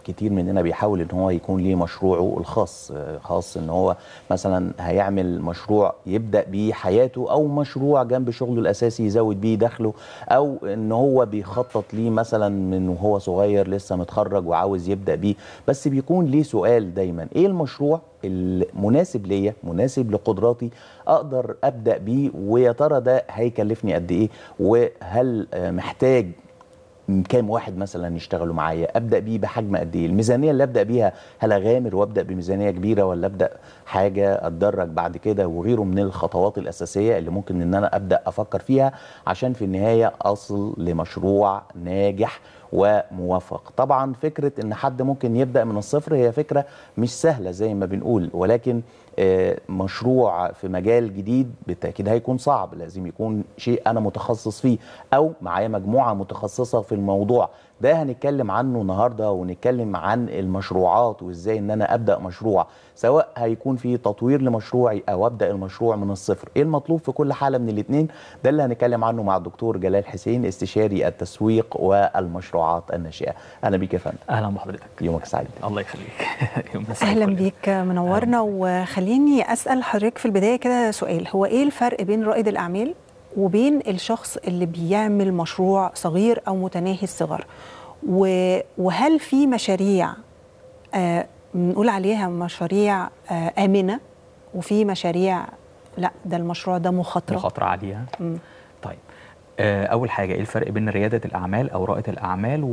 كتير مننا بيحاول ان هو يكون ليه مشروعه الخاص آه، خاص ان هو مثلا هيعمل مشروع يبدا بيه حياته او مشروع جنب شغله الاساسي يزود بيه دخله او ان هو بيخطط ليه مثلا من وهو صغير لسه متخرج وعاوز يبدا بيه بس بيكون ليه سؤال دايما ايه المشروع المناسب ليا مناسب لقدراتي اقدر ابدا بيه ويا ترى ده هيكلفني قد ايه وهل آه، محتاج كام واحد مثلا يشتغلوا معايا ابدا بيه بحجم قد ايه الميزانيه اللي ابدا بيها هل اغامر وابدا بميزانيه كبيره ولا ابدا حاجه اتدرج بعد كده وغيره من الخطوات الاساسيه اللي ممكن ان انا ابدا افكر فيها عشان في النهايه اصل لمشروع ناجح وموفق طبعا فكره ان حد ممكن يبدا من الصفر هي فكره مش سهله زي ما بنقول ولكن آه، مشروع في مجال جديد بالتاكيد هيكون صعب لازم يكون شيء انا متخصص فيه او معايا مجموعه متخصصه في الموضوع ده هنتكلم عنه النهارده ونتكلم عن المشروعات وازاي ان انا ابدا مشروع سواء هيكون في تطوير لمشروعي او ابدا المشروع من الصفر ايه المطلوب في كل حاله من الاثنين ده اللي هنتكلم عنه مع الدكتور جلال حسين استشاري التسويق والمشروعات الناشئه اهلا بيك يا فندم اهلا بحضرتك يومك سعيد الله يخليك يوم سعيد اهلا كلنا. بيك منورنا وخليني اسال حضرتك في البدايه كده سؤال هو ايه الفرق بين رائد الاعمال وبين الشخص اللي بيعمل مشروع صغير او متناهي الصغر و- وهل في مشاريع آه، بنقول عليها مشاريع آه، امنه وفي مشاريع لا ده المشروع ده مخاطره مخاطره عاليه مم. طيب آه، اول حاجه ايه الفرق بين رياده الاعمال او رائد الاعمال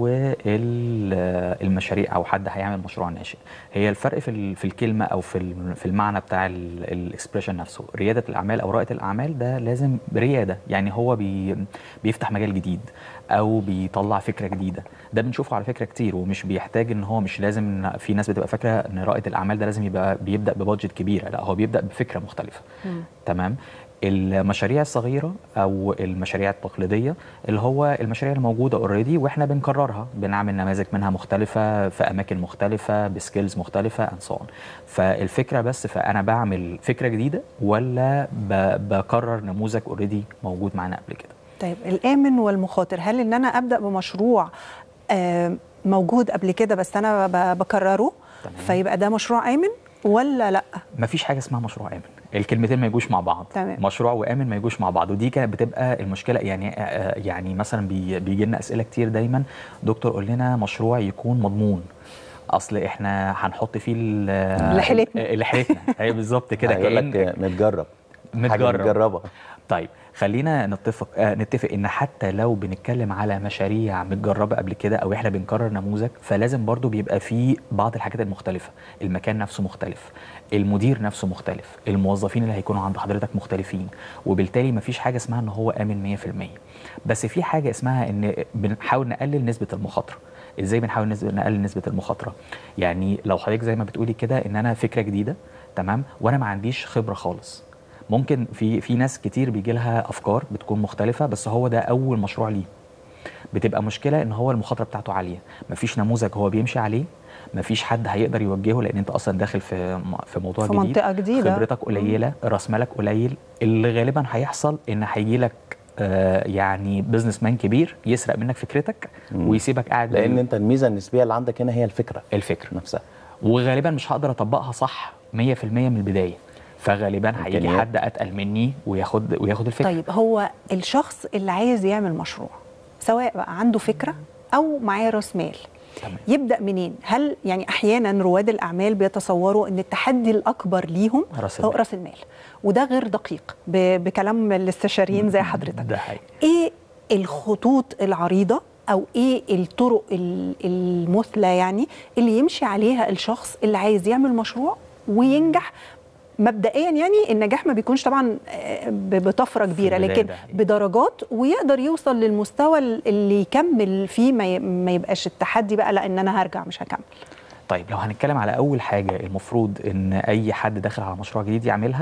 والمشاريع او حد هيعمل مشروع ناشئ هي الفرق في ال- في الكلمه او في ال- في المعنى بتاع الاكسبريشن نفسه رياده الاعمال او رائد الاعمال ده لازم رياده يعني هو بي بيفتح مجال جديد او بيطلع فكره جديده ده بنشوفه على فكره كتير ومش بيحتاج ان هو مش لازم في ناس بتبقى فاكره ان رائد الاعمال ده لازم يبقى بيبدا ببادجت كبيره لا هو بيبدا بفكره مختلفه مم. تمام المشاريع الصغيره او المشاريع التقليديه اللي هو المشاريع الموجوده اوريدي واحنا بنكررها بنعمل نماذج منها مختلفه في اماكن مختلفه بسكيلز مختلفه اند سو فالفكره بس فانا بعمل فكره جديده ولا ب- بكرر نموذج اوريدي موجود معانا قبل كده طيب الامن والمخاطر هل ان انا ابدا بمشروع آه، موجود قبل كده بس انا ب- بكرره تمام. فيبقى ده مشروع امن ولا لا مفيش حاجه اسمها مشروع امن الكلمتين ما يجوش مع بعض تمام. مشروع وامن ما يجوش مع بعض ودي كانت بتبقى المشكله يعني آه، يعني مثلا بي بيجي لنا اسئله كتير دايما دكتور قول لنا مشروع يكون مضمون اصل احنا هنحط فيه ال- لحيلتنا. لحيلتنا هي بالظبط كده هيقول كأن لك متجرب حاجه متجرب. متجربه طيب خلينا نتفق آه نتفق ان حتى لو بنتكلم على مشاريع متجربه قبل كده او احنا بنكرر نموذج فلازم برضو بيبقى في بعض الحاجات المختلفه المكان نفسه مختلف المدير نفسه مختلف الموظفين اللي هيكونوا عند حضرتك مختلفين وبالتالي مفيش حاجه اسمها ان هو امن 100% بس في حاجه اسمها ان بنحاول نقلل نسبه المخاطره ازاي بنحاول نسبة نقلل نسبه المخاطره يعني لو حضرتك زي ما بتقولي كده ان انا فكره جديده تمام وانا ما عنديش خبره خالص ممكن في في ناس كتير بيجي لها افكار بتكون مختلفه بس هو ده اول مشروع ليه بتبقى مشكله ان هو المخاطره بتاعته عاليه مفيش نموذج هو بيمشي عليه مفيش حد هيقدر يوجهه لان انت اصلا داخل في م- في موضوع في جديد منطقة جديدة. خبرتك قليله راس مالك قليل اللي غالبا هيحصل ان هيجي لك آه يعني بزنس مان كبير يسرق منك فكرتك مم. ويسيبك قاعد لان بال- انت الميزه النسبيه اللي عندك هنا هي الفكره الفكره نفسها وغالبا مش هقدر اطبقها صح 100% من البدايه فغالبا هيجي إمكانيات. حد اتقل مني وياخد وياخد الفكره طيب هو الشخص اللي عايز يعمل مشروع سواء بقى عنده فكره او معاه راس مال تمام. يبدا منين هل يعني احيانا رواد الاعمال بيتصوروا ان التحدي الاكبر ليهم رأس هو المال. راس المال وده غير دقيق ب- بكلام الاستشاريين زي حضرتك ده حقيقي ايه الخطوط العريضه او ايه الطرق ال- المثلى يعني اللي يمشي عليها الشخص اللي عايز يعمل مشروع وينجح مبدئيا يعني النجاح ما بيكونش طبعا آه، ب- بطفره كبيره البداية لكن ده حقيقي. بدرجات ويقدر يوصل للمستوى اللي يكمل فيه ما ي- ما يبقاش التحدي بقى لا ان انا هرجع مش هكمل طيب لو هنتكلم على اول حاجه المفروض ان اي حد داخل على مشروع جديد يعملها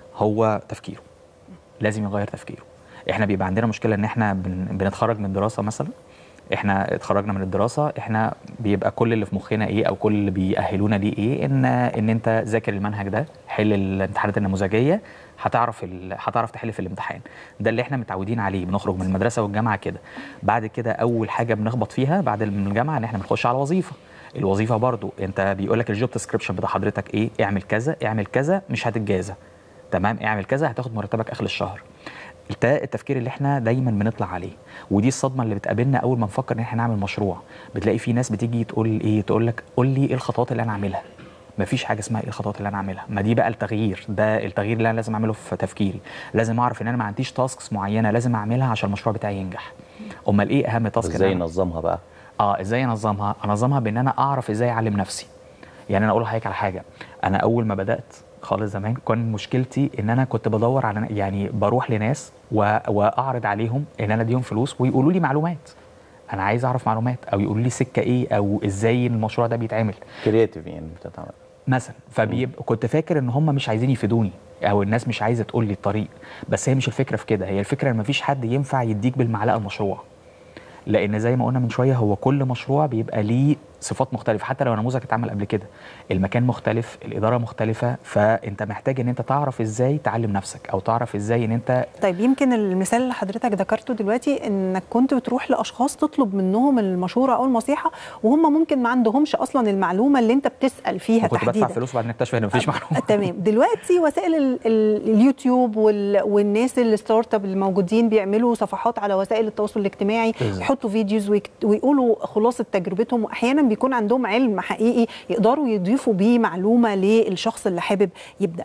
هو تفكيره لازم يغير تفكيره احنا بيبقى عندنا مشكله ان احنا بن بنتخرج من دراسه مثلا احنا اتخرجنا من الدراسه احنا بيبقى كل اللي في مخنا ايه او كل اللي بيأهلونا ليه ايه ان ان انت ذاكر المنهج ده حل الامتحانات النموذجيه هتعرف ال... هتعرف تحل في الامتحان ده اللي احنا متعودين عليه بنخرج من المدرسه والجامعه كده بعد كده اول حاجه بنخبط فيها بعد الجامعه ان احنا بنخش على وظيفه الوظيفه برضو انت بيقول لك الجوب ديسكريبشن بتاع حضرتك ايه اعمل كذا اعمل كذا مش هتتجازى تمام اعمل كذا هتاخد مرتبك اخر الشهر ده التفكير اللي احنا دايما بنطلع عليه ودي الصدمه اللي بتقابلنا اول ما نفكر ان احنا نعمل مشروع بتلاقي في ناس بتيجي تقول ايه تقول لك قول لي ايه الخطوات اللي انا اعملها مفيش حاجه اسمها ايه الخطوات اللي انا اعملها ما دي بقى التغيير ده التغيير اللي انا لازم اعمله في تفكيري لازم اعرف ان انا ما عنديش تاسكس معينه لازم اعملها عشان المشروع بتاعي ينجح امال ايه اهم تاسك ازاي أنا- ننظمها بقى اه ازاي انظمها انظمها بان انا اعرف ازاي اعلم نفسي يعني انا اقول لحضرتك على حاجه انا اول ما بدات خالص زمان كان مشكلتي ان انا كنت بدور على يعني بروح لناس و... واعرض عليهم ان انا اديهم فلوس ويقولوا لي معلومات انا عايز اعرف معلومات او يقولوا لي سكه ايه او ازاي المشروع ده بيتعمل كرياتيف يعني بتتعمل مثلا فبيبقى كنت فاكر ان هم مش عايزين يفيدوني او الناس مش عايزه تقول لي الطريق بس هي مش الفكره في كده هي الفكره ان مفيش حد ينفع يديك بالمعلقه المشروع لان زي ما قلنا من شويه هو كل مشروع بيبقى ليه صفات مختلفه حتى لو نموذج اتعمل قبل كده المكان مختلف الاداره مختلفه فانت محتاج ان انت تعرف ازاي تعلم نفسك او تعرف ازاي ان انت طيب يمكن المثال اللي حضرتك ذكرته دلوقتي انك كنت بتروح لاشخاص تطلب منهم المشوره او النصيحه وهم ممكن ما عندهمش اصلا المعلومه اللي انت بتسال فيها كنت بدفع تحديدا فلوس وبعدين اكتشف ان مفيش معلومه تمام دلوقتي وسائل ال ال اليوتيوب وال والناس الستارت اب الموجودين بيعملوا صفحات على وسائل التواصل الاجتماعي بالظبط. يحطوا فيديوز ويكت- ويقولوا خلاصه تجربتهم واحيانا بيكون عندهم علم حقيقي يقدروا يضيفوا بيه معلومه للشخص اللي حابب يبدا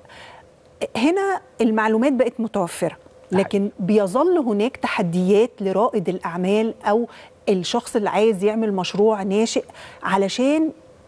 هنا المعلومات بقت متوفره لكن بيظل هناك تحديات لرائد الاعمال او الشخص اللي عايز يعمل مشروع ناشئ علشان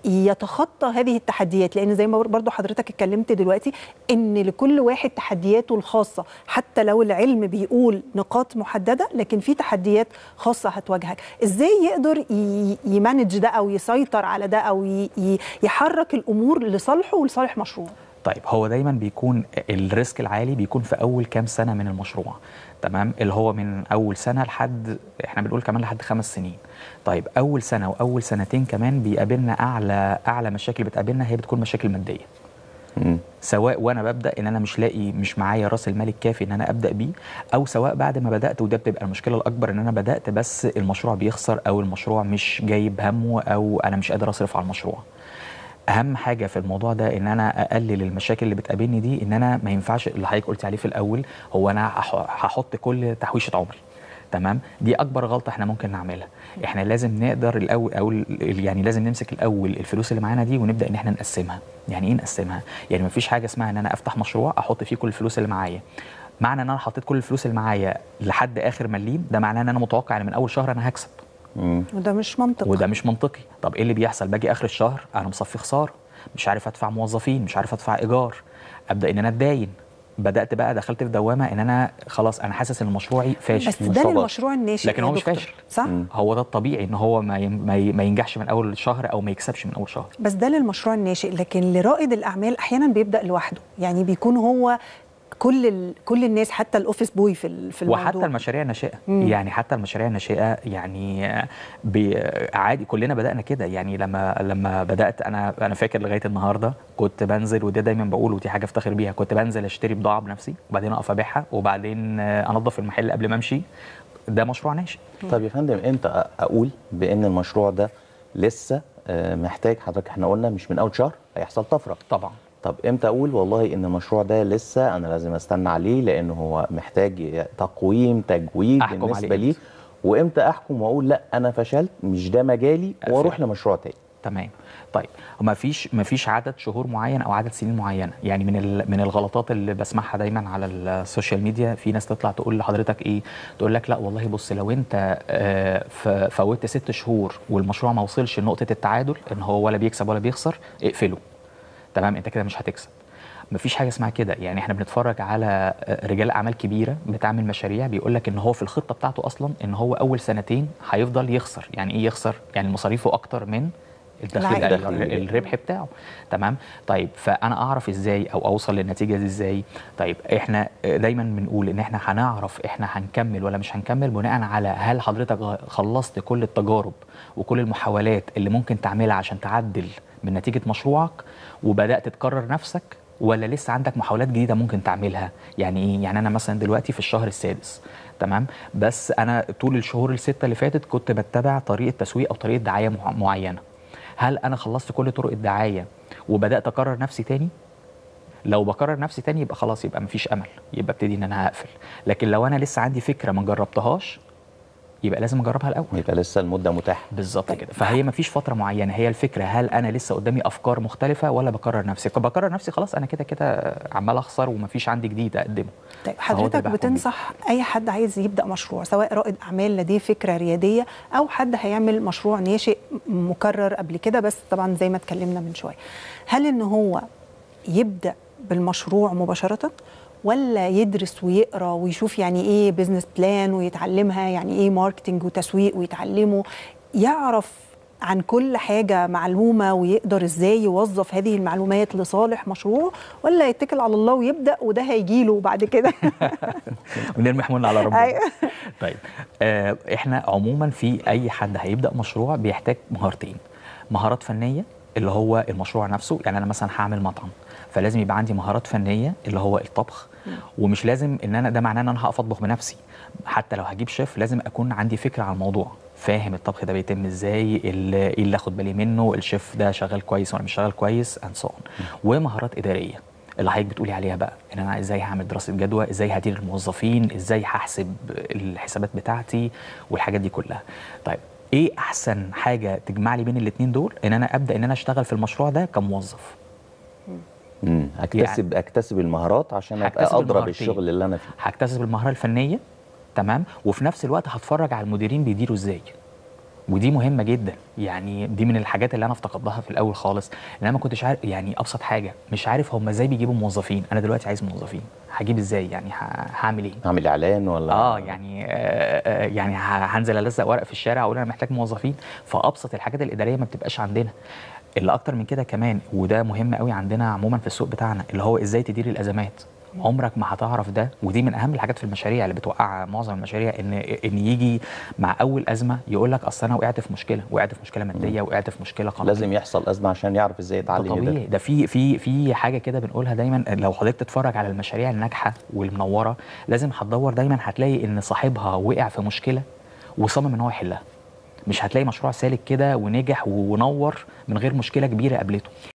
يتخطى هذه التحديات لان زي ما برضو حضرتك اتكلمت دلوقتي ان لكل واحد تحدياته الخاصه حتى لو العلم بيقول نقاط محدده لكن في تحديات خاصه هتواجهك ازاي يقدر ي- يمانج ده او يسيطر على ده او ي- ي- يحرك الامور لصالحه ولصالح مشروعه طيب هو دايما بيكون الريسك العالي بيكون في اول كام سنه من المشروع تمام اللي هو من اول سنه لحد احنا بنقول كمان لحد خمس سنين طيب اول سنه واول سنتين كمان بيقابلنا اعلى اعلى مشاكل بتقابلنا هي بتكون مشاكل ماديه مم. سواء وانا ببدا ان انا مش لاقي مش معايا راس المال الكافي ان انا ابدا بيه او سواء بعد ما بدات وده بتبقى المشكله الاكبر ان انا بدات بس المشروع بيخسر او المشروع مش جايب همه او انا مش قادر اصرف على المشروع اهم حاجه في الموضوع ده ان انا اقلل المشاكل اللي بتقابلني دي ان انا ما ينفعش اللي حضرتك قلت عليه في الاول هو انا هح- هحط كل تحويشه عمري تمام دي اكبر غلطه احنا ممكن نعملها احنا لازم نقدر الاول او ال- يعني لازم نمسك الاول الفلوس اللي معانا دي ونبدا ان احنا نقسمها يعني ايه نقسمها يعني ما فيش حاجه اسمها ان انا افتح مشروع احط فيه كل الفلوس اللي معايا معنى ان انا حطيت كل الفلوس اللي معايا لحد اخر مليم ده معناه ان انا متوقع ان من اول شهر انا هكسب مم. وده مش منطق وده مش منطقي طب ايه اللي بيحصل باجي اخر الشهر انا مصفي خساره مش عارف ادفع موظفين مش عارف ادفع ايجار ابدا ان انا اتداين بدات بقى دخلت في دوامه ان انا خلاص انا حاسس ان مشروعي فاشل بس ده مصطبر. للمشروع الناشئ لكن يا هو مش دكتور. فاشل. صح مم. هو ده الطبيعي ان هو ما ين- ما ي- ما ينجحش من اول شهر او ما يكسبش من اول شهر بس ده للمشروع الناشئ لكن لرائد الاعمال احيانا بيبدا لوحده يعني بيكون هو كل ال... كل الناس حتى الاوفيس بوي في ال- في الموضوع وحتى المشاريع الناشئه مم. يعني حتى المشاريع الناشئه يعني آه، بي- عادي كلنا بدانا كده يعني لما لما بدات انا انا فاكر لغايه النهارده كنت بنزل وده دايما بقول ودي حاجه افتخر بيها كنت بنزل اشتري بضاعه بنفسي وبعدين اقف ابيعها وبعدين آه، انظف المحل قبل ما امشي ده مشروع ناشئ طب يا فندم امتى أ- اقول بان المشروع ده لسه آه، محتاج حضرتك احنا قلنا مش من اول شهر هيحصل طفره طبعا طب امتى اقول والله ان المشروع ده لسه انا لازم استنى عليه لان هو محتاج تقويم تجويد أحكم عليه بالنسبه لي إمتى؟ وامتى احكم واقول لا انا فشلت مش ده مجالي واروح لمشروع تاني تمام طيب وما فيش ما فيش عدد شهور معين او عدد سنين معينه يعني من ال- من الغلطات اللي بسمعها دايما على السوشيال ميديا في ناس تطلع تقول لحضرتك ايه تقول لك لا والله بص لو انت آه، ف- فوتت ست شهور والمشروع ما وصلش لنقطه التعادل ان هو ولا بيكسب ولا بيخسر اقفله تمام انت كده مش هتكسب مفيش حاجه اسمها كده يعني احنا بنتفرج على آه، رجال اعمال كبيره بتعمل مشاريع بيقول لك ان هو في الخطه بتاعته اصلا ان هو اول سنتين هيفضل يخسر يعني ايه يخسر يعني مصاريفه اكتر من الدخل العائد. ال- الربح بتاعه تمام طيب فانا اعرف ازاي او اوصل للنتيجه دي ازاي طيب احنا دايما بنقول ان احنا هنعرف احنا هنكمل ولا مش هنكمل بناء على هل حضرتك غ- خلصت كل التجارب وكل المحاولات اللي ممكن تعملها عشان تعدل من نتيجه مشروعك وبدات تكرر نفسك ولا لسه عندك محاولات جديده ممكن تعملها يعني ايه يعني انا مثلا دلوقتي في الشهر السادس تمام بس انا طول الشهور السته اللي فاتت كنت بتبع طريقه تسويق او طريقه دعايه مع- معينه هل انا خلصت كل طرق الدعايه وبدات اكرر نفسي تاني لو بكرر نفسي تاني يبقى خلاص يبقى مفيش امل يبقى ابتدي ان انا هقفل لكن لو انا لسه عندي فكره ما جربتهاش يبقى لازم اجربها الاول يبقى لسه المده متاحه بالظبط طيب. كده فهي ما فيش فتره معينه هي الفكره هل انا لسه قدامي افكار مختلفه ولا بكرر نفسي بكرر نفسي خلاص انا كده كده عمال اخسر وما فيش عندي جديد اقدمه طيب فهو ده اللي حضرتك بحكم بيه. بتنصح اي حد عايز يبدا مشروع سواء رائد اعمال لديه فكره رياديه او حد هيعمل مشروع ناشئ مكرر قبل كده بس طبعا زي ما اتكلمنا من شويه هل ان هو يبدا بالمشروع مباشره ولا يدرس ويقرا ويشوف يعني ايه بزنس بلان ويتعلمها يعني ايه ماركتنج وتسويق ويتعلمه يعرف عن كل حاجة معلومة ويقدر ازاي يوظف هذه المعلومات لصالح مشروعه ولا يتكل على الله ويبدأ وده هيجيله بعد كده ونرمي حمولنا على ربنا أيوة. طيب آه احنا عموما في اي حد هيبدا مشروع بيحتاج مهارتين مهارات فنيه اللي هو المشروع نفسه يعني انا مثلا هعمل مطعم فلازم يبقى عندي مهارات فنيه اللي هو الطبخ ومش لازم ان انا ده معناه ان انا هقف اطبخ بنفسي حتى لو هجيب شيف لازم اكون عندي فكره عن الموضوع فاهم الطبخ ده بيتم ازاي ال- ايه اللي اخد بالي منه الشيف ده شغال كويس ولا مش شغال كويس اند سو ومهارات اداريه اللي حضرتك بتقولي عليها بقى ان انا ازاي هعمل دراسه جدوى ازاي هدير الموظفين ازاي هحسب الحسابات بتاعتي والحاجات دي كلها طيب ايه احسن حاجه تجمع لي بين الاثنين دول ان انا ابدا ان انا اشتغل في المشروع ده كموظف امم اكتسب اكتسب المهارات عشان ابقى هكتسب ادرى المهارتين. بالشغل اللي انا فيه هكتسب المهاره الفنيه تمام وفي نفس الوقت هتفرج على المديرين بيديروا ازاي ودي مهمه جدا يعني دي من الحاجات اللي انا افتقدتها في الاول خالص ان انا ما كنتش عارف يعني ابسط حاجه مش عارف هم ازاي بيجيبوا موظفين انا دلوقتي عايز موظفين هجيب ازاي يعني ه- هعمل ايه اعمل اعلان ولا اه يعني آه آه، يعني ه- هنزل الزق ورق في الشارع اقول انا محتاج موظفين فابسط الحاجات الاداريه ما بتبقاش عندنا اللي اكتر من كده كمان وده مهم قوي عندنا عموما في السوق بتاعنا اللي هو ازاي تدير الازمات عمرك ما هتعرف ده ودي من اهم الحاجات في المشاريع اللي بتوقع معظم المشاريع ان ان يجي مع اول ازمه يقول لك اصل انا وقعت في مشكله وقعت في مشكله ماديه وقعت في مشكله قانونيه لازم يحصل ازمه عشان يعرف ازاي ده يتعلم طبيعي يدير ده في في في حاجه كده بنقولها دايما لو حضرتك تتفرج على المشاريع الناجحه والمنوره لازم هتدور دايما هتلاقي ان صاحبها وقع في مشكله وصمم ان هو يحلها مش هتلاقي مشروع سالك كده ونجح ونور من غير مشكله كبيره قابلته